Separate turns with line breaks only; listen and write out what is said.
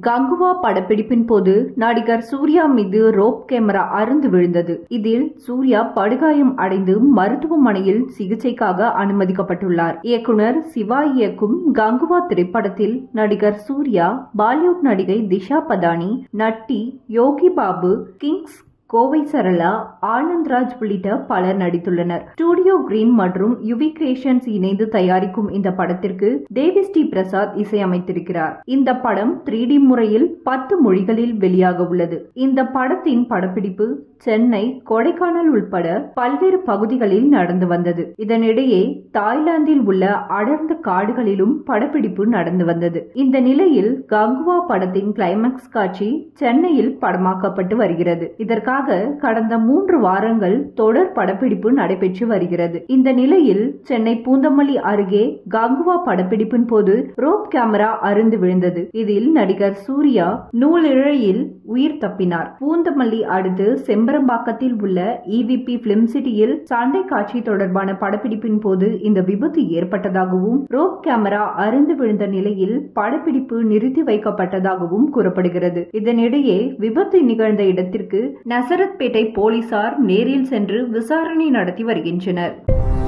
கங்குவா படப்பிடிப்பின் போது நடிகர் சூர்யா மீது ரோப் கேமரா அருந்து விழுந்தது இதில் சூர்யா படுகாயம் அடைந்து மருத்துவமனையில் சிகிச்சைக்காக அனுமதிக்கப்பட்டுள்ளார் இயக்குனர் சிவா இயக்கும் கங்குவா திரைப்படத்தில் நடிகர் சூர்யா பாலிவுட் நடிகை திஷா பதானி நட்டி யோகி பாபு கிங்ஸ் கோவை சரளா ஆனந்த்ராஜ் உள்ளிட்ட பலர் நடித்துள்ளனர் ஸ்டூடியோ கிரீன் மற்றும் யுவி கிரியேஷன்ஸ் இணைந்து தயாரிக்கும் இந்த படத்திற்கு தேவி ஸ்ரீ பிரசாத் இசையமைத்திருக்கிறார் இந்த படம் த்ரீ டி முறையில் பத்து மொழிகளில் வெளியாக உள்ளது இந்த படத்தின் படப்பிடிப்பு சென்னை கொடைக்கானல் உள்பட பல்வேறு பகுதிகளில் நடந்து வந்தது இதனிடையே தாய்லாந்தில் உள்ள அடர்ந்த காடுகளிலும் படப்பிடிப்பு நடந்து வந்தது இந்த நிலையில் கங்குவா படத்தின் கிளைமாக்ஸ் காட்சி சென்னையில் படமாக்கப்பட்டு வருகிறது இதற்காக கடந்த மூன்று வாரங்கள் தொடர் படப்பிடிப்பு நடைபெற்று வருகிறது இந்த நிலையில் சென்னை பூந்தமல்லி அருகே கங்குவா படப்பிடிப்பின் போது ரோப் கேமரா அருந்து விழுந்தது இதில் நடிகர் சூர்யா நூலிழையில் உயிர் தப்பினார் பூந்தமல்லி அடுத்து செம்பரம்பாக்கத்தில் உள்ள இவிபி பிலிம் சிட்டியில் சண்டை காட்சி தொடர்பான படப்பிடிப்பின் போது இந்த விபத்து ஏற்பட்டதாகவும் ரோப் கேமரா அருந்து விழுந்த நிலையில் படப்பிடிப்பு நிறுத்தி வைக்கப்பட்டதாகவும் கூறப்படுகிறது இதனிடையே விபத்து நிகழ்ந்த இடத்திற்கு நசரத்பேட்டை போலீசார் நேரில் சென்று விசாரணை நடத்தி வருகின்றனர்